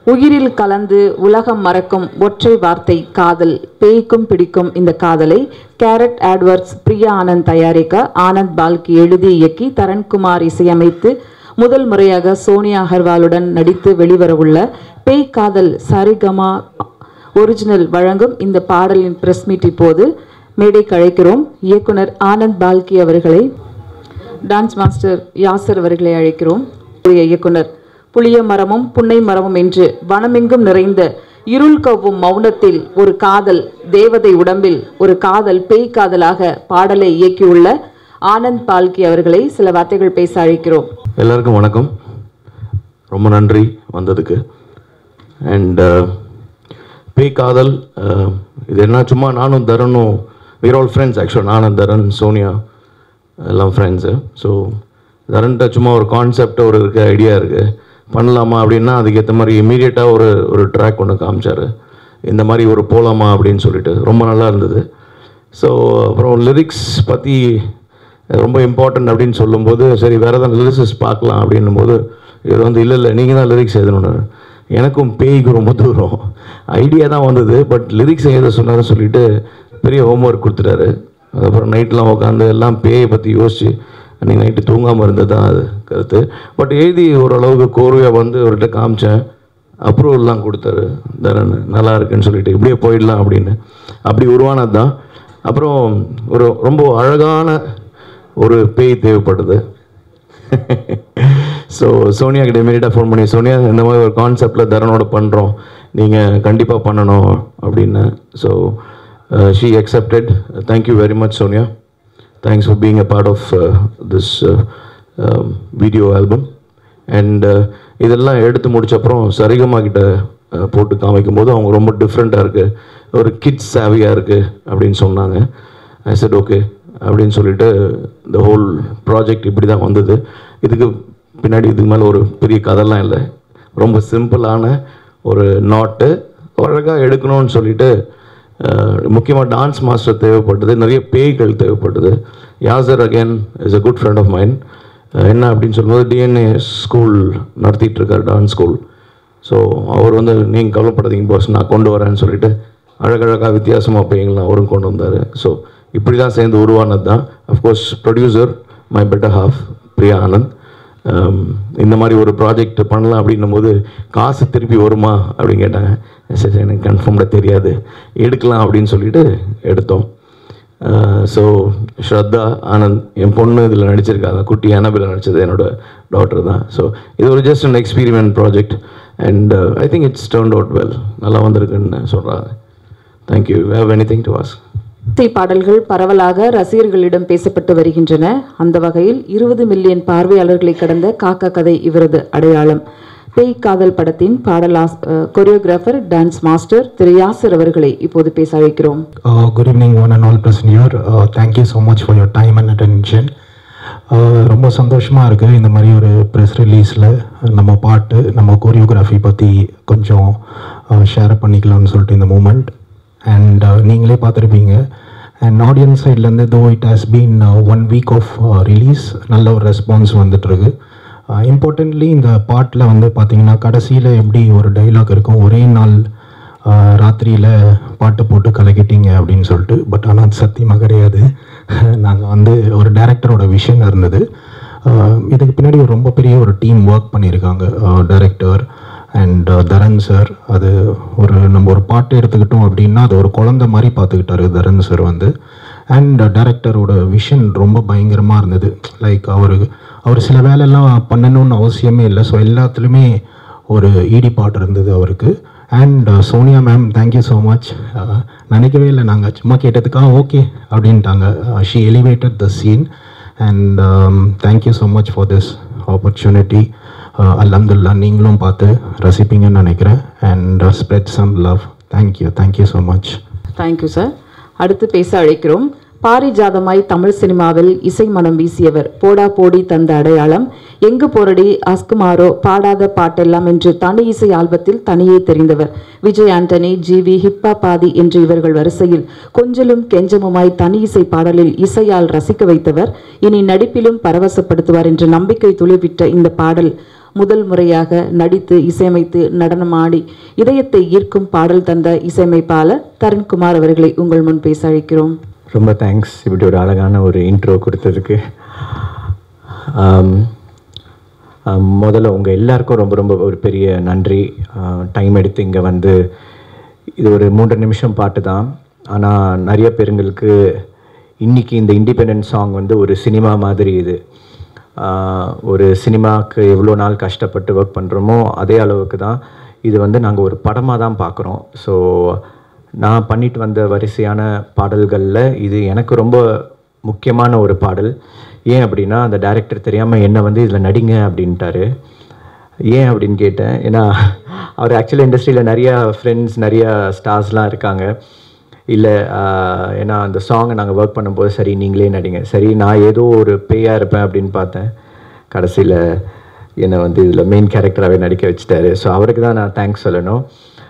உயிரில் கலந்து உலகம் மறக்கும் ஒற்றை வார்த்தை காதல் பேய்க்கும் பிடிக்கும் இந்த காதலை கேரட் ஆட்வர்ட்ஸ் பிரியா ஆனந்த் தயாரிக்க ஆனந்த் பால்கி எழுதி இயக்கி தரண்குமார் இசையமைத்து முதல் முறையாக சோனியா அகர்வாலுடன் நடித்து வெளிவரவுள்ள பேய் காதல் சரிகமா ஒரிஜினல் வழங்கும் இந்த பாடலின் பிரஸ் மீட் இப்போது மேடைக்கு அழைக்கிறோம் இயக்குனர் ஆனந்த் பால்கி அவர்களை டான்ஸ் மாஸ்டர் யாசர் அவர்களை அழைக்கிறோம் புதிய இயக்குனர் புளிய மரமும் புன்னை மரமும் என்று வனமெங்கும் நிறைந்த இருள் கவ்வும் மௌனத்தில் ஒரு காதல் தேவதை உடம்பில் ஒரு காதல் பேய் காதலாக பாடலை இயக்கியுள்ள ஆனந்த் பால்கி அவர்களை சில வார்த்தைகள் பேச அழைக்கிறோம் எல்லாருக்கும் வணக்கம் ரொம்ப நன்றி வந்ததுக்கு அண்ட் பேய் காதல் uh, இது என்ன சும்மா நானும் தரனும் வீர் ஆல் ஃப்ரெண்ட்ஸ் ஆக்சுவலாக நானும் தரன் சோனியா எல்லாம் ஃப்ரெண்ட்ஸு ஸோ தரன்ட்ட சும்மா ஒரு கான்செப்ட் ஒரு இருக்க ஐடியா இருக்குது பண்ணலாமா அப்படின்னா அதுக்கேற்ற மாதிரி இமீடியட்டாக ஒரு ஒரு ட்ராக் ஒன்று காமிச்சார் இந்த மாதிரி ஒரு போகலாமா அப்படின்னு சொல்லிட்டு ரொம்ப நல்லா இருந்தது ஸோ அப்புறம் லிரிக்ஸ் பற்றி ரொம்ப இம்பார்ட்டன்ட் அப்படின்னு சொல்லும்போது சரி வேறு ஏதாவது லிரிக்ஸஸ் பார்க்கலாம் அப்படின்னும் போது இது வந்து இல்லை இல்லை நீங்கள் தான் லிரிக்ஸ் எழுதணும்னு எனக்கும் பேய்க்கு ரொம்ப தூரம் ஐடியா தான் வந்தது பட் லிரிக்ஸ் எழுத சொன்னார்னு சொல்லிட்டு பெரிய ஹோம்ஒர்க் கொடுத்துட்டாரு அதுக்கப்புறம் நைட்லாம் உட்காந்து எல்லாம் பேயை பற்றி யோசிச்சு அன்றைக்கி நைட்டு தூங்காமல் இருந்தது தான் அது கருத்து பட் எழுதி ஓரளவுக்கு கோர்வையாக வந்து அவர்கிட்ட காமிச்சேன் அப்ரூவல்லாம் கொடுத்தாரு தரன் நல்லா இருக்குன்னு சொல்லிட்டு இப்படியே போயிடலாம் அப்படின்னு அப்படி உருவானது தான் அப்புறம் ஒரு ரொம்ப அழகான ஒரு பேய் தேவைப்படுது ஸோ சோனியா கிட்ட இமீடியட்டாக ஃபோன் பண்ணி சோனியா இந்த மாதிரி ஒரு கான்செப்டில் தரனோட பண்ணுறோம் நீங்கள் கண்டிப்பாக பண்ணணும் அப்படின்னு so she accepted thank you very much Sonia thanks for being a part of this video album and இதெல்லாம் எடுத்து முடிச்ச சரிகமா கிட்ட uh, போட்டு காமிக்கும் போது அவங்க ரொம்ப டிஃப்ரெண்ட்டாக இருக்குது ஒரு கிட்ஸ் சேவியாக இருக்குது அப்படின்னு சொன்னாங்க ஐ செட் ஓகே அப்படின்னு சொல்லிட்டு இந்த ஹோல் ப்ராஜெக்ட் இப்படி தான் வந்தது இதுக்கு பின்னாடி இதுக்கு மேலே ஒரு பெரிய கதைலாம் இல்லை ரொம்ப சிம்பிளான ஒரு நாட்டு அழகாக எடுக்கணும்னு சொல்லிட்டு முக்கியமாக டான்ஸ் மாஸ்டர் தேவைப்பட்டது நிறைய பேய்கள் தேவைப்பட்டது Yasar again is a good friend of mind என்ன அப்படின்னு சொல்லும்போது டிஎன்ஏ ஸ்கூல் நடத்திட்டு இருக்கார் டான்ஸ் ஸ்கூல் ஸோ அவர் வந்து நீங்கள் கவலைப்படாதீங்க பாஸ் நான் கொண்டு வரேன்னு சொல்லிட்டு அழகழகாக வித்தியாசமாக பேய்கள்லாம் அவரும் கொண்டு வந்தார் ஸோ இப்படி தான் சேர்ந்து உருவானது தான் of course producer my better half Priya Anand Um, இந்த மாதிரி ஒரு ப்ராஜெக்ட் பண்ணலாம் அப்படின்னும் போது காசு திருப்பி வருமா அப்படின்னு கேட்டாங்க சரி எனக்கு கன்ஃபார்ம்டாக தெரியாது எடுக்கலாம் அப்படின்னு சொல்லிட்டு எடுத்தோம் ஸோ ஸ்ரத்தா ஆனந்த் என் பொண்ணு இதில் நடிச்சிருக்காங்க குட்டி அனபில் நடிச்சது என்னோட டாட்டர் தான் ஸோ இது ஒரு just an experiment project and I think it's turn out well நல்லா வந்திருக்குன்னு சொல்கிறாங்க thank you have anything to was இசை பாடல்கள் பரவலாக ரசிகர்களிடம் பேசப்பட்டு வருகின்றன அந்த வகையில் இருபது மில்லியன் பார்வையாளர்களை கடந்த காக்கா கதை இவரது அடையாளம் பேய் காதல் படத்தின் பாடலாஸ் கொரியோகிராஃபர் டான்ஸ் மாஸ்டர் திரு யாசர் அவர்களை இப்போது பேச அழைக்கிறோம் Uh, good evening, one and all present here. Uh, thank you so much for your time and attention. Uh, ரொம்ப சந்தோஷமாக இருக்குது இந்த மாதிரி ஒரு ப்ரெஸ் ரிலீஸில் நம்ம பாட்டு நம்ம கோரியோகிராஃபி பற்றி கொஞ்சம் ஷேர் பண்ணிக்கலாம்னு சொல்லிட்டு இந்த மூமெண்ட் அண்ட் நீங்களே பார்த்துருப்பீங்க அண்ட் ஆடியன்ஸ் சைட்லேருந்து though it has been one week of release நல்ல ஒரு ரெஸ்பான்ஸ் வந்துட்டுருக்கு இம்பார்ட்டன்ட்லி இந்த பாட்டில் வந்து பார்த்தீங்கன்னா கடைசியில் எப்படி ஒரு டைலாக் இருக்கும் ஒரே நாள் ராத்திரியில் பாட்டு போட்டு கலக்கிட்டீங்க அப்படின்னு சொல்லிட்டு பட் ஆனால் அது சத்தியமாக கிடையாது நாங்கள் வந்து ஒரு டைரக்டரோட விஷன் இருந்தது ஆஹ் இதுக்கு பின்னாடி ஒரு ரொம்ப பெரிய ஒரு டீம் ஒர்க் பண்ணியிருக்காங்க டைரக்டர் அண்ட் தரன் சார் அது ஒரு நம்ம ஒரு பாட்டு எடுத்துக்கிட்டோம் அப்படின்னா அது ஒரு குழந்தை மாதிரி பார்த்துக்கிட்டாரு தரன் சார் வந்து அண்ட் டைரக்டரோட விஷன் ரொம்ப பயங்கரமாக இருந்தது லைக் அவர் அவர் சில வேலையெல்லாம் பண்ணணும்னு அவசியமே இல்லை ஸோ எல்லாத்துலேயுமே ஒரு ஈடுபாடு இருந்தது அவருக்கு and Sonia ma'am thank you so much நினைக்கவே இல்லை நாங்கள் சும்மா கேட்டதுக்காக ஓகே அப்படின்ட்டாங்க she elevated the scene and thank you so much for this opportunity அல்ஹம்துல்லா நீங்களும் பார்த்து ரசிப்பீங்கன்னு நினைக்கிறேன் and spread some love thank you thank you so much thank you sir அடுத்து பேச அழைக்கிறோம் பாரிஜாதமாய் தமிழ் சினிமாவில் இசை மனம் வீசியவர் போடா போடி தந்த அடையாளம் எங்கு போரடி அஸ்குமாரோ பாடாத பாட்டெல்லாம் என்று தனி இசை ஆல்பத்தில் தனியே தெரிந்தவர் விஜய் ஆண்டனி ஜிவி ஹிப்பா பாதி என்று இவர்கள் வரிசையில் கொஞ்சலும் கெஞ்சமுமாய் தனி இசை பாடலில் இசையால் ரசிக்க வைத்தவர் இனி நடிப்பிலும் பரவசப்படுத்துவார் என்ற நம்பிக்கை துளிவிட்ட இந்த பாடல் முதல் முறையாக நடித்து இசையமைத்து நடனமாடி இதயத்தை ஈர்க்கும் பாடல் தந்த இசையமைப்பாளர் தருண்குமார் அவர்களை உங்கள் முன் பேச அழைக்கிறோம் ரொம்ப தேங்க்ஸ் இப்படி ஒரு அழகான ஒரு இன்ட்ரோ கொடுத்ததுக்கு ஆம், ஆம், முதல்ல உங்கள் எல்லாருக்கும் ரொம்ப ரொம்ப ஒரு பெரிய நன்றி டைம் எடுத்து இங்கே வந்து இது ஒரு மூன்று நிமிஷம் பாட்டு தான் ஆனால் நிறைய பேருங்களுக்கு இன்னைக்கு இந்த இண்டிபெண்டன்ட் சாங் வந்து ஒரு சினிமா மாதிரி இது ஆஹ், ஒரு சினிமாவுக்கு எவ்வளோ நாள் கஷ்டப்பட்டு ஒர்க் பண்ணுறோமோ அதே அளவுக்கு தான் இது வந்து நாங்கள் ஒரு படமாக தான் பார்க்குறோம் ஸோ நான் பண்ணிட்டு வந்த வரிசையான பாடல்களில் இது எனக்கு ரொம்ப முக்கியமான ஒரு பாடல் ஏன் அப்படின்னா அந்த டைரக்டர் தெரியாமல் என்னை வந்து இதில் நடிங்க அப்படின்ட்டாரு ஏன் அப்படின்னு கேட்டேன் ஏன்னா அவர் ஆக்சுவலாக இண்டஸ்ட்ரியில் நிறையா ஃப்ரெண்ட்ஸ் நிறையா ஸ்டார்ஸ்லாம் இருக்காங்க இல்லை ஏன்னா அந்த சாங்கை நாங்கள் ஒர்க் பண்ணும்போது சரி நீங்களே நடிங்க சரி நான் ஏதோ ஒரு பேயாக இருப்பேன் அப்படின்னு பார்த்தேன் கடைசியில் என்னை வந்து இதில் மெயின் கேரக்டராகவே நடிக்க வச்சுட்டாரு ஸோ அவருக்கு தான் நான் தேங்க்ஸ் சொல்லணும்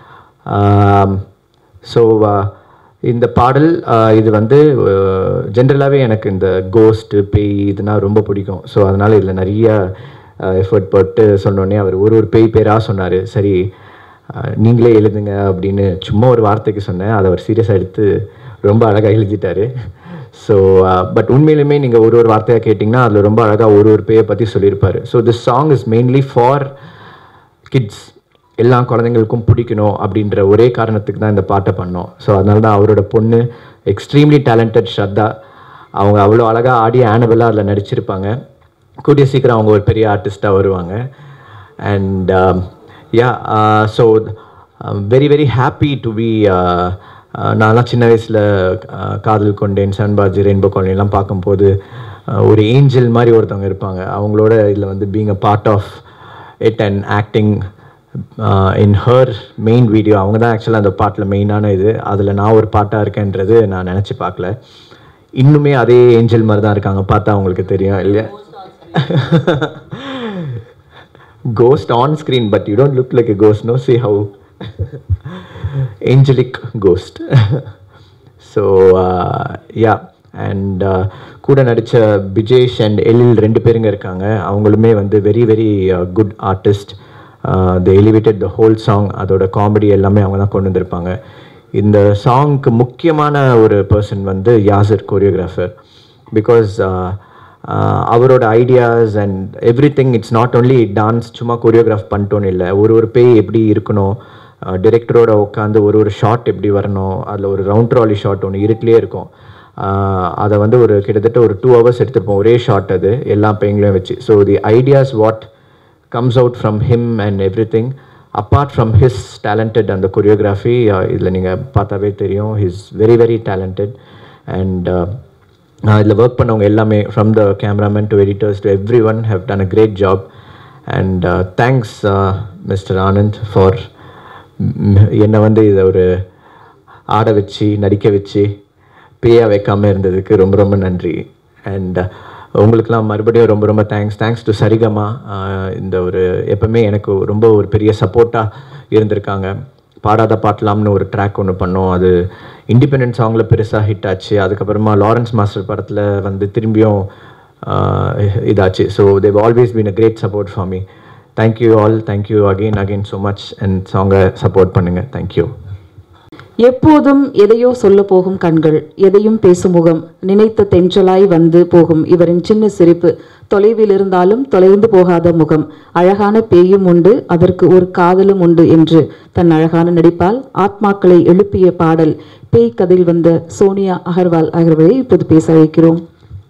ஸோ இந்த பாடல் ஆஹ் இது வந்து ஜென்ரலாகவே எனக்கு இந்த கோஸ்ட்டு பேய் இதுனா ரொம்ப பிடிக்கும் ஸோ அதனால் இதில் நிறைய எஃபர்ட் போட்டு சொன்னோடனே அவர் ஒரு ஒரு பேய் பேராக சொன்னார் சரி ஆஹ் நீங்களே எழுதுங்க அப்படின்னு சும்மா ஒரு வார்த்தைக்கு சொன்னேன் அதை அவர் சீரியஸாக எடுத்து ரொம்ப அழகாக எழுதிட்டாரு ஸோ பட் உண்மையிலுமே நீங்கள் ஒரு ஒரு வார்த்தையாக கேட்டிங்கன்னா அதில் ரொம்ப அழகாக ஒரு ஒரு பேயை பற்றி சொல்லியிருப்பார் so this song is mainly for kids எல்லா குழந்தைங்களுக்கும் பிடிக்கணும் அப்படின்ற ஒரே காரணத்துக்கு தான் இந்த பாட்டை பண்ணோம் ஸோ அதனால தான் அவரோட பொண்ணு எக்ஸ்ட்ரீம்லி டேலண்டட் ஸ்ரத்தா அவங்க அவ்வளோ அழகாக ஆடி ஆனபெல்லாம் அதில் நடிச்சிருப்பாங்க கூடிய சீக்கிரம் அவங்க ஒரு பெரிய ஆர்டிஸ்ட்டாக வருவாங்க and yeah so very very happy to be நான்லாம் சின்ன வயசில் காதல் கொண்டேன் சன்பாஜி ரெயின்போ காலனிலாம் பார்க்கும்போது uh, ஒரு ஏஞ்சல் மாதிரி ஒருத்தவங்க இருப்பாங்க அவங்களோட இதில் வந்து being a part of it and acting in her main video அவங்க தான் ஆக்சுவலாக அந்த பாட்டில் மெயினான இது அதில் நான் ஒரு பாட்டாக இருக்கேன்றது நான் நினச்சி பார்க்கல இன்னுமே அதே ஏஞ்சல் மாதிரி தான் இருக்காங்க பார்த்தா அவங்களுக்கு தெரியும் இல்லையா ghost on screen, but you don't look like a ghost. No, see how angelic ghost. so uh, yeah, and uh, கூட நடித்த பிஜேஷ் அண்ட் எழில் ரெண்டு பேருங்க இருக்காங்க அவங்களுமே வந்து very very good artist the elevated the whole song அதோட காமெடி எல்லாமே அவங்க தான் கொண்டு வந்திருப்பாங்க இந்த சாங்க்கு முக்கியமான ஒரு பர்சன் வந்து யாசர் கொரியோகிராஃபர் பிகாஸ் அவரோட ideas and everything it's not only dance சும்மா கொரியோகிராஃப் பண்ணிட்டோன்னு இல்லை ஒரு ஒரு பேய் எப்படி இருக்கணும் டிரெக்டரோட உட்காந்து ஒரு ஒரு ஷாட் எப்படி வரணும் அதில் ஒரு ரவுண்ட் ட்ராலி ஷாட் ஒன்று இருட்டிலே இருக்கும் ஆஹ் அதை வந்து ஒரு கிட்டத்தட்ட ஒரு டூ ஹவர்ஸ் எடுத்துருப்போம் ஒரே ஷாட் அது எல்லா பேய்களையும் வச்சு so the ideas what comes out from him and everything apart from his talented and the choreography uh, இதில் நீங்கள் பார்த்தாவே தெரியும் his very very talented and இதில் ஒர்க் பண்ணவங்க எல்லாமே from the cameraman to editors to everyone have done a great job and thanks mister Anand for என்னை வந்து இதை ஒரு ஆட வச்சு நடிக்க வச்சு பேயா வைக்காம இருந்ததுக்கு ரொம்ப ரொம்ப நன்றி அண்ட் உங்களுக்கெல்லாம் மறுபடியும் ரொம்ப ரொம்ப thanks thanks to Saregama ah இந்த ஒரு எப்பவுமே எனக்கு ரொம்ப ஒரு பெரிய சப்போர்ட்டாக இருந்திருக்காங்க பாடாத பாட்டலாம்னு ஒரு ட்ராக் ஒன்று பண்ணோம் அது இண்டிபெண்டன்ட் சாங்கில் பெருசாக ஹிட் ஆச்சு அதுக்கப்புறமா லாரன்ஸ் மாஸ்டர் படத்தில் வந்து திரும்பியும் ஆஹ் இதாச்சு so they've always been a great support for me thank you all thank you again again so much and சாங்கை சப்போர்ட் பண்ணுங்கள் தேங்க்யூ எப்போதும் எதையோ சொல்ல போகும் கண்கள் எதையும் பேசும் முகம் நினைத்த தென்றலாய் வந்து போகும் இவரின் சின்ன சிரிப்பு தொலைவில் இருந்தாலும் தொலைந்து போகாத முகம் அழகான பேயும் உண்டு அதற்கு ஒரு காதலும் உண்டு என்று தன் அழகான நடிப்பால் ஆத்மாக்களை எழுப்பிய பாடல் பேய் கதையில் வந்த சோனியா அகர்வால் ஆகியவரை இப்போது பேச வைக்கிறோம்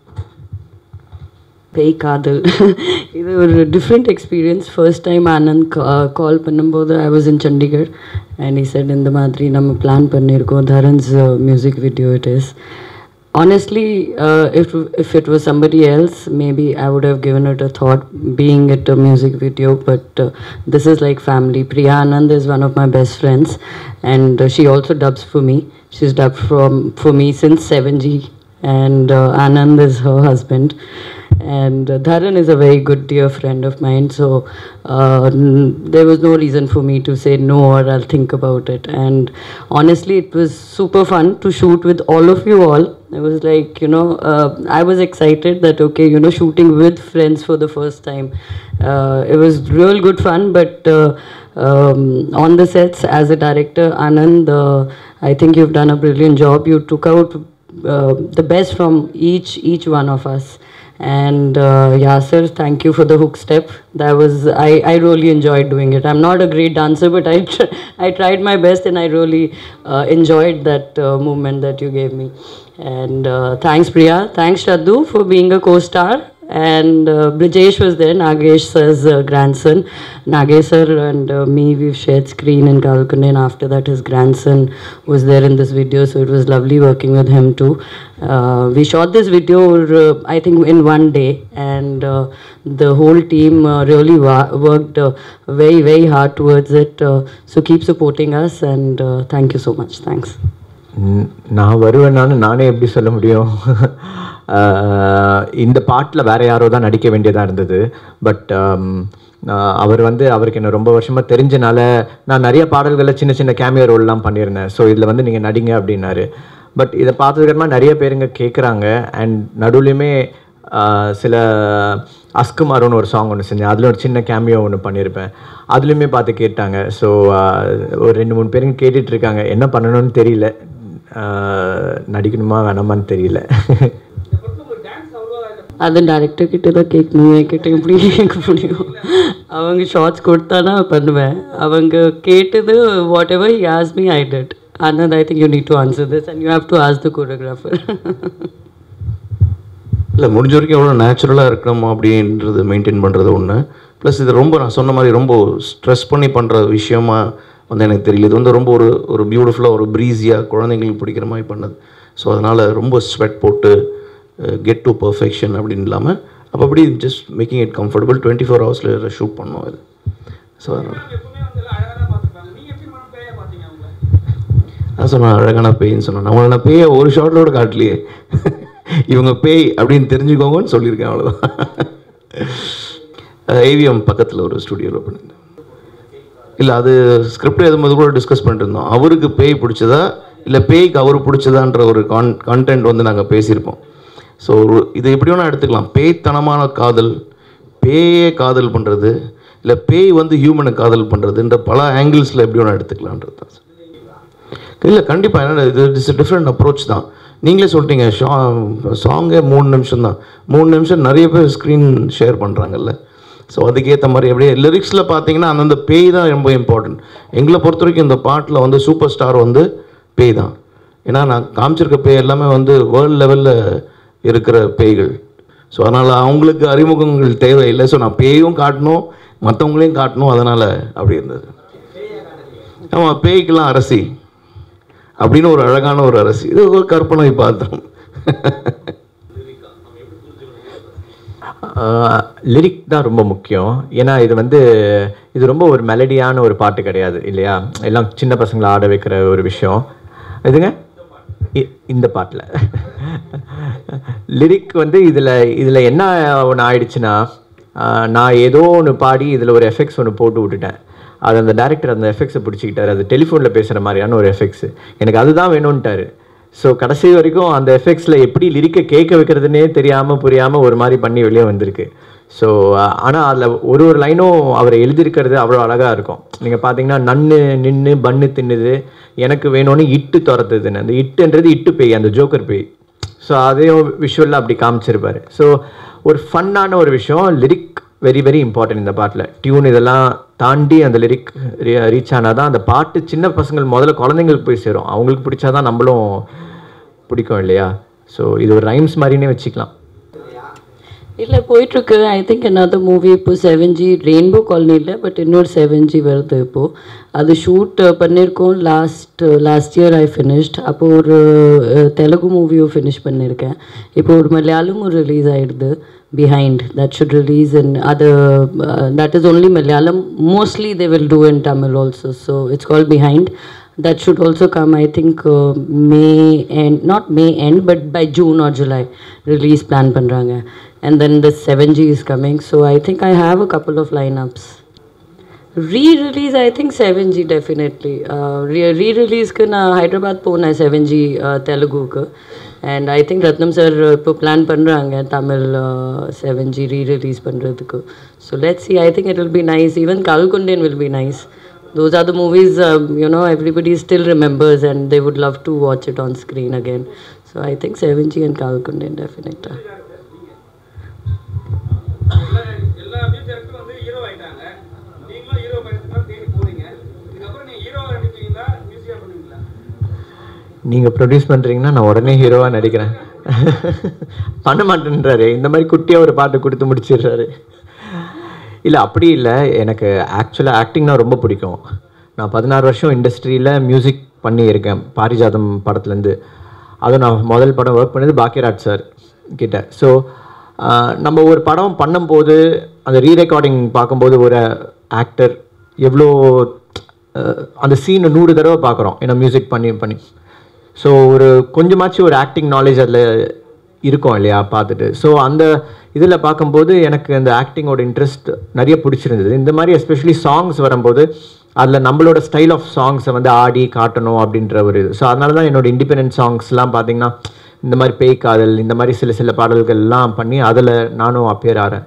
பேய் காதல் இது ஒரு different experience first time Anand call பண்ணும்போது I was in Chandigarh and he said இந்த மாதிரி நம்ம பிளான் பண்ணியிருக்கோம் தரன்ஸ் music video it is honestly uh, if if it was somebody else maybe i would have given it a thought being it a music video but uh, this is like family priya anand is one of my best friends and uh, she also dubs for me she's dubbed from for me since 7g and uh, anand is her husband And uh, Dharan is a very good dear friend of mine, so uh, n- there was no reason for me to say no or I'll think about it. And honestly, it was super fun to shoot with all of you all. It was like, you know, uh, I was excited that, okay, you know, shooting with friends for the first time. Uh, it was real good fun, but uh, um, on the sets as a director, Anand, uh, I think you've done a brilliant job. You took out uh, the best from each each one of us. And uh, Yasser, thank you for the hook step. That was I, I really enjoyed doing it. I'm not a great dancer, but I tr- I tried my best and I really uh, enjoyed that uh, movement that you gave me. And uh, thanks Priya, thanks Shaddu for being a co-star. And uh, Brijesh was there, Nagesh sir's uh, grandson. Nagesh sir and uh, me, we've shared screen in Kalkund, and after that, his grandson was there in this video, so it was lovely working with him too. Uh, we shot this video, uh, I think, in one day, and uh, the whole team uh, really wa- worked uh, very, very hard towards it. Uh, so keep supporting us, and uh, thank you so much. Thanks. ம், நான் வருவேனான்னு நானே எப்படி சொல்ல முடியும் ஆஹ், இந்த பாட்டில் வேற யாரோ தான் நடிக்க வேண்டியதாக இருந்தது பட் அவர் வந்து அவருக்கு என்ன ரொம்ப வருஷமாக தெரிஞ்சனால நான் நிறைய பாடல்களில் சின்ன சின்ன கேமியோ ரோல்லாம் பண்ணியிருந்தேன் ஸோ இதில் வந்து நீங்கள் நடிங்க அப்படின்னாரு பட் இதை பார்த்ததுக்கப்புறமா நிறைய பேருங்க கேட்குறாங்க அண்ட் நடுவுலையுமே ஆஹ், சில அஸ்குமாரோன்னு ஒரு சாங் ஒன்று செஞ்சேன் அதில் ஒரு சின்ன கேமியோ ஒன்று பண்ணியிருப்பேன் அதுலேயுமே பார்த்து கேட்டாங்க ஸோ ஒரு ரெண்டு மூணு பேருங்க கேட்டுட்டு இருக்காங்க என்ன பண்ணணும்னு தெரியல ஆஹ், நடிக்கணுமா வேணாமான்னு தெரியல அது டேரக்டர் கிட்ட தான் கேட்கணும் என்கிட்ட எப்படி கேட்க முடியும் அவங்க ஷார்ட்ஸ் கொடுத்தா நான் பண்ணுவேன் அவங்க கேட்டது whatever he ask me I did ஆனால் I think you need to answer this and you have to ask the choreographer இல்லை முடிஞ்ச வரைக்கும் எவ்வளோ நேச்சுரலாக இருக்கணும் அப்படின்றது மெயின்டைன் பண்ணுறது ஒன்று ப்ளஸ் இது ரொம்ப நான் சொன்ன மாதிரி ரொம்ப ஸ்ட்ரெஸ் பண்ணி பண்ணுற விஷயமா வந்து எனக்கு தெரியல இது வந்து ரொம்ப ஒரு ஒரு பியூட்டிஃபுல்லாக ஒரு ப்ரீஸியாக குழந்தைங்களுக்கு பிடிக்கிற மாதிரி பண்ணது ஸோ அதனால் ரொம்ப ஸ்வெட் போட்டு கெட் டு பர்ஃபெக்ஷன் அப்படின்னு இல்லாமல் அப்போ அப்படி just making it comfortable twenty four ஹவர்ஸில் ஷூட் பண்ணோம் அது ஸோ அதனால் நான் சொன்னேன் அழகான பேய்ன்னு சொன்னேன் நம்மளை நான் பேயை ஒரு ஷார்ட்ல கூட காட்டலையே இவங்க பேய் அப்படின்னு தெரிஞ்சுக்கோங்கன்னு சொல்லியிருக்கேன் அவ்வளோதான் ஏவிஎம் பக்கத்தில் ஒரு ஸ்டுடியோவில் பண்ணியிருந்தேன் இல்லை அது ஸ்கிரிப்ட் எழுதும்போது கூட டிஸ்கஸ் பண்ணிட்டு இருந்தோம் அவருக்கு பேய் பிடிச்சதா இல்லை பேய்க்கு அவர் பிடிச்சதான்ற ஒரு கான் கான்டென்ட் வந்து நாங்கள் பேசியிருப்போம் ஸோ ஒரு இது எப்படி வேணால் எடுத்துக்கலாம் பேய்த்தனமான காதல் பேயே காதல் பண்ணுறது இல்லை பேய் வந்து ஹியூமனை காதல் பண்ணுறதுன்ற பல ஆங்கிள்ஸில் எப்படி வேணால் எடுத்துக்கலான்றது தான் சார் இல்லை கண்டிப்பாக என்ன இது இட்ஸ் டிஃப்ரெண்ட் அப்ரோச் தான் நீங்களே சொல்லிட்டீங்க ஷா சாங்கே மூணு நிமிஷம் தான் மூணு நிமிஷம் நிறைய பேர் ஸ்க்ரீன் ஷேர் பண்ணுறாங்கல்ல ஸோ அதுக்கேற்ற மாதிரி அப்படியே லிரிக்ஸில் பார்த்தீங்கன்னா அந்தந்த பேய் தான் ரொம்ப இம்பார்ட்டன்ட் எங்களை பொறுத்த வரைக்கும் இந்த பாட்டில் வந்து சூப்பர் ஸ்டார் வந்து பேய் தான் ஏன்னா நான் காமிச்சிருக்க பேய் எல்லாமே வந்து வேர்ல்டு லெவலில் இருக்கிற பேய்கள் ஸோ அதனால் அவங்களுக்கு அறிமுகங்கள் தேவையில்லை ஸோ நான் பேயும் காட்டணும் மற்றவங்களையும் காட்டணும் அதனால் அப்படி இருந்தது ஆமாம் பேய்க்கெல்லாம் அரசி அப்படின்னு ஒரு அழகான ஒரு அரசு இது ஒரு கற்பனை பாத்திரம் லிரிக் தான் ரொம்ப முக்கியம் ஏன்னா இது வந்து இது ரொம்ப ஒரு மெலடியான ஒரு பாட்டு கிடையாது இல்லையா எல்லாம் சின்ன பசங்களை ஆட வைக்கிற ஒரு விஷயம் இதுங்க இ- இந்த பாட்டில் லிரிக் வந்து இதில் இதில் என்ன ஒன்று ஆயிடுச்சுன்னா ஆஹ், நான் ஏதோ ஒன்று பாடி இதில் ஒரு எஃபெக்ட்ஸ் ஒன்று போட்டு விட்டுட்டேன் அது அந்த டேரக்டர் அந்த எஃபெக்ட்ஸை பிடிச்சிக்கிட்டாரு அது டெலிஃபோனில் பேசுகிற மாதிரியான ஒரு எஃபெக்ட்ஸ் எனக்கு அதுதான் வேணும்ன்ட்டாரு ஸோ கடைசி வரைக்கும் அந்த எஃபெக்ட்ஸில் எப்படி லிரிக்கை கேட்க வைக்கிறதுனே தெரியாமல் புரியாமல் ஒரு மாதிரி பண்ணி வெளியே வந்திருக்கு ஸோ ஆனால் அதில் ஒரு ஒரு லைனும் அவர் எழுதியிருக்கிறது அவ்வளோ அழகாக இருக்கும் நீங்கள் பார்த்தீங்கன்னா நன்னு நின்று பன்னு தின்னுது எனக்கு வேணும்னு இட்டு துரத்துதுன்னு அந்த இட்டுன்றது இட்டு பேய் அந்த ஜோக்கர் பேய் ஸோ அதையும் விஷுவலில் அப்படி காமிச்சிருப்பாரு ஸோ ஒரு ஃபன்னான ஒரு விஷயம் லிரிக் வெரி வெரி இம்பார்ட்டன்ட் இந்த பாட்டில் டியூன் இதெல்லாம் தாண்டி அந்த லிரிக் ரீச் ஆனால் தான் அந்த பாட்டு சின்ன பசங்கள் முதல்ல குழந்தைங்களுக்கு போய் சேரும் அவங்களுக்கு பிடிச்சாதான் நம்மளும் பிடிக்கும் இல்லையா ஸோ இது ஒரு ரைம்ஸ் மாதிரினே வச்சுக்கலாம் இல்லை போயிட்டுருக்கு ஐ திங்க் another மூவி இப்போ செவன் ஜி ரெயின்போ காலனியில் பட் இன்னொரு செவன் ஜி வருது இப்போது அது ஷூட் பண்ணியிருக்கோம் last last year I finished அப்போ ஒரு அஹ், தெலுங்கு மூவியும் ஃபினிஷ் பண்ணியிருக்கேன் இப்போ ஒரு மலையாளமும் ரிலீஸ் ஆயிடுது behind that shoot release in அது that is only Malayalam mostly they will do in Tamil also so it's call behind that should also come i think uh, may end not may end but by june or july release plan pandranga and then the 7g is coming so i think i have a couple of lineups re-release i think 7g definitely uh, re- re-release க்கு நான் ஹைதராபாத் போனேன் 7g uh, தெலுங்குக்கு and i think Ratnam sir இப்போ plan பண்ணுறாங்க Tamil seven G re-release பண்ணுறதுக்கு so let see I think it will be nice even கல்குண்டேன் will be nice those are the movies um, you know everybody still remembers and they would love to watch it on screen again so i think 7g and kalkundan definitely எல்லா music டேரக்டரும் வந்து hero ஆயிட்டாங்க நீங்களும் hero பயணத்துக்கு தேடி போறீங்க இதுக்கப்புறம் நீங்க ஹீரோவா நடிப்பீங்களா மியூசிக்கா பண்ணுவீங்களா நீங்கள் ப்ரொடியூஸ் பண்ணுறீங்கன்னா நான் உடனே ஹீரோவாக நடிக்கிறேன் பண்ண மாட்டேன்றாரு இந்த மாதிரி குட்டியாக ஒரு பாட்டு கொடுத்து முடிச்சிடுறாரு இல்லை அப்படி இல்லை எனக்கு ஆக்சுவலாக ஆக்டிங்னா ரொம்ப பிடிக்கும் நான் பதினாறு வருஷம் இண்டஸ்ட்ரியில் மியூசிக் பண்ணியிருக்கேன் பாரிஜாதம் படத்துலேருந்து அதுவும் நான் முதல் படம் ஒர்க் பண்ணது பாக்கியராஜ் சார் கிட்ட ஸோ நம்ம ஒரு படம் பண்ணும்போது அந்த ரீ ரெக்கார்டிங் பார்க்கும்போது ஒரு ஆக்டர் எவ்வளோ அஹ், அந்த சீனை நூறு தடவை பார்க்குறோம் ஏன்னா மியூசிக் பண்ணி பண்ணி ஸோ ஒரு கொஞ்சமாச்சும் ஒரு ஆக்டிங் நாலேஜ் அதில் இருக்கும் இல்லையா பார்த்துட்டு ஸோ அந்த இதில் பார்க்கும்போது எனக்கு அந்த ஆக்டிங்கோட இன்ட்ரெஸ்ட் நிறைய பிடிச்சிருந்தது இந்த மாதிரி எஸ்பெஷலி சாங்ஸ் வரும்போது அதில் நம்மளோட ஸ்டைல் ஆஃப் சாங்ஸை வந்து ஆடி காட்டணும் அப்படின்ற ஒரு இது ஸோ அதனால தான் என்னோட இண்டிபெண்டன்ட் சாங்ஸ்லாம் பார்த்தீங்கன்னா இந்த மாதிரி பேய் காதல் இந்த மாதிரி சில சில பாடல்கள்லாம் பண்ணி அதில் நானும் அப்பியர் ஆகிறேன்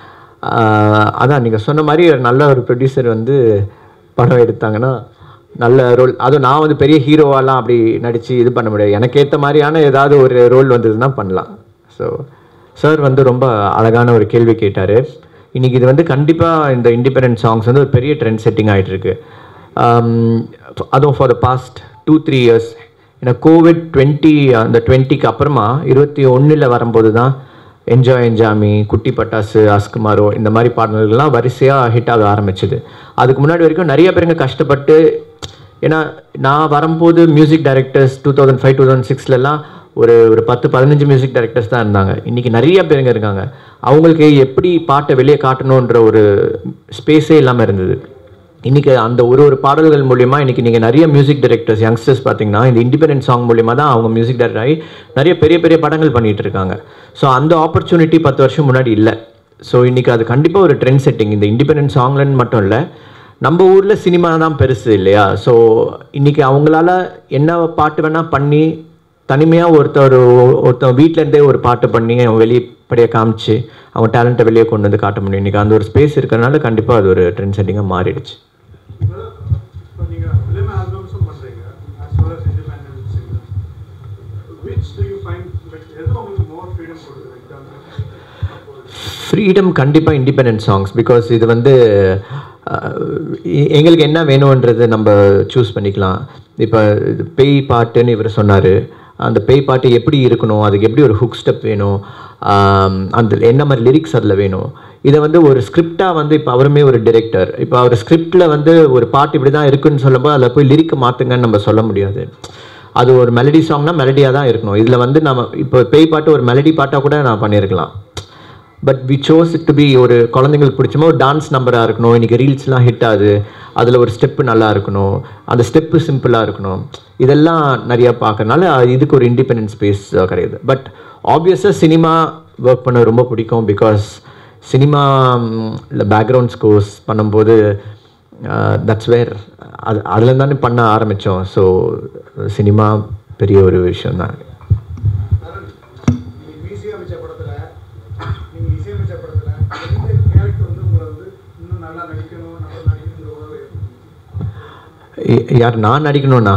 ஆஹ் அதான் நீங்கள் சொன்ன மாதிரி ஒரு நல்ல ஒரு ப்ரொடியூசர் வந்து படம் எடுத்தாங்கன்னா நல்ல ரோல் அதுவும் நான் வந்து பெரிய ஹீரோவாலாம் அப்படி நடித்து இது பண்ண முடியாது எனக்கு ஏற்ற மாதிரியான ஏதாவது ஒரு ரோல் வந்ததுன்னா பண்ணலாம் ஸோ சார் வந்து ரொம்ப அழகான ஒரு கேள்வி கேட்டார் இன்னைக்கு இது வந்து கண்டிப்பாக இந்த இண்டிபெண்டன்ட் சாங்ஸ் வந்து ஒரு பெரிய ட்ரெண்ட் செட்டிங் ஆகிட்டு இருக்கு ஆம், அதுவும் for the past two three years ஏன்னா கோவிட் டுவெண்ட்டி அந்த டுவெண்ட்டிக்கு அப்புறமா இருபத்தி ஒன்றில் வரும்போது தான் என்ஜாய் என்ஜாமி குட்டி பட்டாசு அஸ்குமாரோ இந்த மாதிரி பாடல்கள்லாம் வரிசையாக ஹிட் ஆக ஆரம்பிச்சது அதுக்கு முன்னாடி வரைக்கும் நிறைய பேருங்க கஷ்டப்பட்டு ஏன்னா நான் வரும்போது music directors two thousand five two thousand சிக்ஸ்லலாம் ஒரு ஒரு பத்து பதினஞ்சு மியூசிக் டைரக்டர்ஸ் தான் இருந்தாங்க இன்றைக்கி நிறைய பேருங்க இருக்காங்க அவங்களுக்கு எப்படி பாட்டை வெளியே காட்டணுன்ற ஒரு ஸ்பேஸே இல்லாமல் இருந்தது இன்னைக்கு அந்த ஒரு ஒரு பாடல்கள் மூலியமா இன்னைக்கு நீங்கள் நிறைய மியூசிக் டைரக்டர்ஸ் யங்ஸ்டர்ஸ் பார்த்தீங்கன்னா இந்த இண்டிபெண்டன்ட் சாங் மூலியமா தான் அவங்க மியூசிக் டைரக்டர் ஆகி நிறைய பெரிய பெரிய படங்கள் பண்ணிட்டு இருக்காங்க ஸோ அந்த ஆப்பர்ச்சுனிட்டி பத்து வருஷம் முன்னாடி இல்லை ஸோ இன்னைக்கு அது கண்டிப்பாக ஒரு ட்ரெண்ட் செட்டிங் இந்த இண்டிபெண்டன்ட் சாங்லன்னு மட்டும் இல்லை நம்ம ஊரில் சினிமா தான் பெருசு இல்லையா ஸோ இன்னைக்கு அவங்களால என்ன பாட்டு வேணால் பண்ணி தனிமையாக ஒருத்தர் ஒருத்தன் வீட்ல இருந்தே ஒரு பாட்டு பண்ணி அவன் வெளிப்படையாக காமிச்சு அவன் டேலண்ட்டை வெளியே கொண்டு வந்து காட்ட முடியும் இன்னைக்கு அந்த ஒரு ஸ்பேஸ் இருக்கிறனால கண்டிப்பாக அது ஒரு ட்ரெண்ட் செட்டிங்காக மாறிடுச்சு இப்போ நீங்க ஃபிலிம் ஆல்பம்ஸும் பண்றீங்க as well as independent singers which do you find like எது உங்களுக்கு more freedom கொடுக்குது in terms of ஃப்ரீடம் கண்டிப்பாக இண்டிபெண்டன்ட் சாங்ஸ் பிகாஸ் இது வந்து அஹ், எ- எங்களுக்கு என்ன வேணுன்றது நம்ம சூஸ் பண்ணிக்கலாம் இப்போ பேய் பாட்டுன்னு இவர் சொன்னார் அந்த பேய் பாட்டு எப்படி இருக்கணும் அதுக்கு எப்படி ஒரு ஹுக் ஸ்டெப் வேணும் ஆம், அந்த என்ன மாதிரி லிரிக்ஸ் அதில் வேணும் இதை வந்து ஒரு ஸ்கிரிப்டாக வந்து இப்போ அவருமே ஒரு டிரெக்டர் இப்போ அவர் ஸ்கிரிப்டில் வந்து ஒரு பாட்டு இப்படி தான் இருக்குன்னு சொல்லும்போது அதில் போய் லிரிக்கை மாற்றுங்கன்னு நம்ம சொல்ல முடியாது அது ஒரு மெலடி சாங்னா மெலடியாக தான் இருக்கணும் இதில் வந்து நம்ம இப்போ பேய் பாட்டு ஒரு மெலடி பாட்டாக கூட நான் பண்ணியிருக்கலாம் but we chose it to be ஒரு குழந்தைங்களுக்கு பிடிச்சமா ஒரு டான்ஸ் நம்பராக இருக்கணும் இன்றைக்கி ரீல்ஸ்லாம் ஹிட் ஆகுது அதில் ஒரு ஸ்டெப்பு நல்லா இருக்கணும் அந்த ஸ்டெப்பு சிம்பிளாக இருக்கணும் இதெல்லாம் நிறையா பார்க்கறனால இதுக்கு ஒரு இண்டிபெண்டன்ட் ஸ்பேஸ் கிடையாது பட் ஆப்வியஸாக சினிமா ஒர்க் பண்ண ரொம்ப பிடிக்கும் பிகாஸ் சினிமா இல்லை பேக்ரவுண்ட் ஸ்கோர்ஸ் பண்ணும்போது தட்ஸ் வேர் அது அதில் தானே பண்ண ஆரம்பித்தோம் ஸோ சினிமா பெரிய ஒரு விஷயம் தான் நீங்க இசையமைச்ச படத்துல நீங்க இசையமைச்ச படத்துல எந்த கேரக்டர் வந்து உங்களை வந்து இன்னும் நல்லா நடிக்கணும் நல்லா நடிக்கணுங்கிற உணர்வு ஏற்படுத்தும்? ய- யார் நான் நடிக்கணும்னா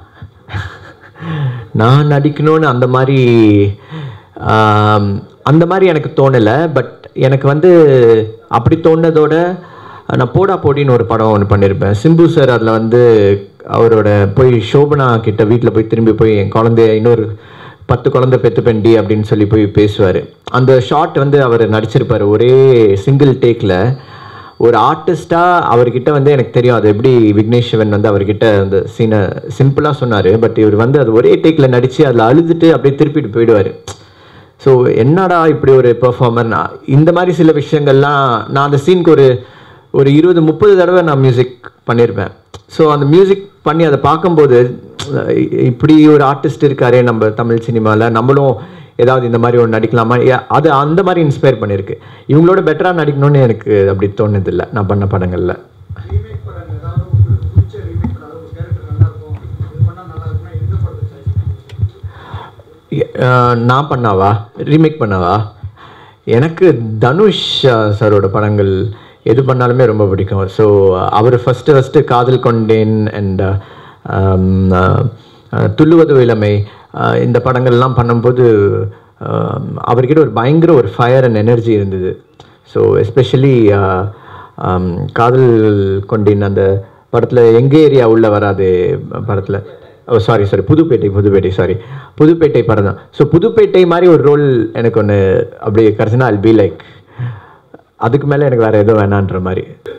நான் நடிக்கணும்னு அந்த மாதிரி ஆம், அந்த மாதிரி எனக்கு தோணலை பட் எனக்கு வந்து அப்படி தோணுனதோட நான் போடா போடின்னு ஒரு படம் ஒன்று பண்ணியிருப்பேன் சிம்பு சார் அதில் வந்து அவரோட போய் சோபனா கிட்ட வீட்டில் போய் திரும்பி போய் என் குழந்தைய இன்னொரு பத்து குழந்தை பெத்து பெண்டி அப்படின்னு சொல்லி போய் பேசுவார் அந்த ஷாட் வந்து அவர் நடிச்சிருப்பார் ஒரே சிங்கிள் டேக்கில் ஒரு ஆர்டிஸ்டாக அவர்கிட்ட வந்து எனக்கு தெரியும் அது எப்படி விக்னேஷ் சிவன் வந்து அவர்கிட்ட அந்த சீனை சிம்பிளாக சொன்னார் பட் இவர் வந்து அது ஒரே டேக்கில் நடித்து அதில் அழுதுட்டு அப்படியே திருப்பிட்டு போயிடுவார் ஸோ என்னடா இப்படி ஒரு பெர்ஃபார்மர் இந்த மாதிரி சில விஷயங்கள்லாம் நான் அந்த சீனுக்கு ஒரு ஒரு இருபது முப்பது தடவை நான் மியூசிக் பண்ணியிருப்பேன் ஸோ அந்த மியூசிக் பண்ணி அதை பார்க்கும்போது இ- இப்படி ஒரு ஆர்டிஸ்ட் இருக்காரே நம்ம தமிழ் சினிமாவில் நம்மளும் ஏதாவது இந்த மாதிரி ஒன்று நடிக்கலாமா ஏ- அது அந்த மாதிரி இன்ஸ்பயர் பண்ணியிருக்கு இவங்களோட பெட்டராக நடிக்கணும்னு எனக்கு அப்படி தோணுதில்லை நான் பண்ண படங்களில் ரீமேக் படம் ஏதாவது உங்களுக்கு பிடிச்ச ரீமேக் படம் அதாவது ஒரு கேரக்டர் நல்லா இருக்கும் இது பண்ணால் நல்லா இருக்கும்னா எந்த படத்தை சாய்ஸ் எ- அஹ் நான் பண்ணாவா ரீமேக் பண்ணாவா எனக்கு தனுஷ் அஹ், சாரோட படங்கள் எது பண்ணாலுமே ரொம்ப பிடிக்கும் ஸோ அவர் ஃபஸ்ட்டு ஃபஸ்ட்டு காதல் கொண்டேன் அண்ட் துள்ளுவது இளமை அஹ், இந்த படங்கள்லாம் பண்ணும்போது அஹ், அவர்கிட்ட ஒரு பயங்கர ஒரு ஃபயர் அண்ட் எனர்ஜி இருந்தது ஸோ எஸ்பெஷலி காதல் கொண்டேன் அந்த படத்தில் எங்கே ஏரியா உள்ள வராது படத்தில் oh sorry sorry Pudhupettai Pudhupettai sorry Pudhupettai படம் தான் ஸோ புதுப்பேட்டை மாதிரி ஒரு ரோல் எனக்கு ஒன்று அப்படி கிடச்சுன்னா அல் பி லைக் அதுக்கு மேலே எனக்கு வேறு எதுவும் வேணான்ற மாதிரி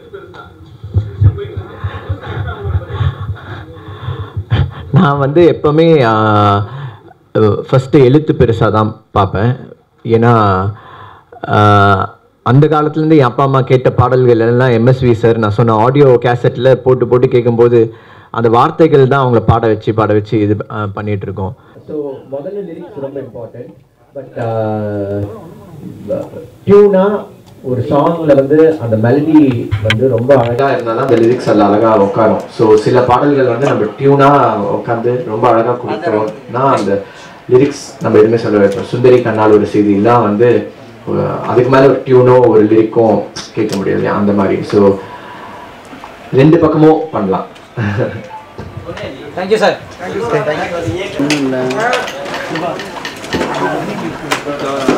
நான் வந்து எப்போவுமே ஃபஸ்ட்டு எழுத்து பெருசாக தான் பார்ப்பேன் ஏன்னா ஆஹ், அந்த காலத்துலேருந்து என் அப்பா அம்மா கேட்ட பாடல்கள் எல்லாம் எம்எஸ்வி சார் நான் சொன்ன ஆடியோ கேசட்டில் போட்டு போட்டு கேட்கும்போது அந்த வார்த்தைகள் தான் அவங்கள பாட வச்சு பாட வச்சு இது ஆஹ், பண்ணிட்டு இருக்கோம் ஸோ முதல்ல லிரிக்ஸ் ரொம்ப இம்பார்ட்டன்ட் பட் டியூனா ஒரு சாங்ல வந்து அந்த மெலடி வந்து ரொம்ப அழகா இருந்தாலும் அந்த லிரிக்ஸ் அதில் அழகா உட்காரும் ஸோ சில பாடல்கள் வந்து நம்ம டியூனா உட்காந்து ரொம்ப அழகா கொடுத்தோம்னா அந்த லிரிக்ஸ் நம்ம எதுவுமே சொல்ல வைப்போம் சுந்தரி கண்ணால் ஒரு செய்திலாம் வந்து அஹ், அதுக்கு மேல ஒரு டியூனோ ஒரு லிரிக்கும் கேட்க முடியாது இல்லையா? அந்த மாதிரி ஸோ ரெண்டு பக்கமும் பண்ணலாம் தேங்க்யூ சார்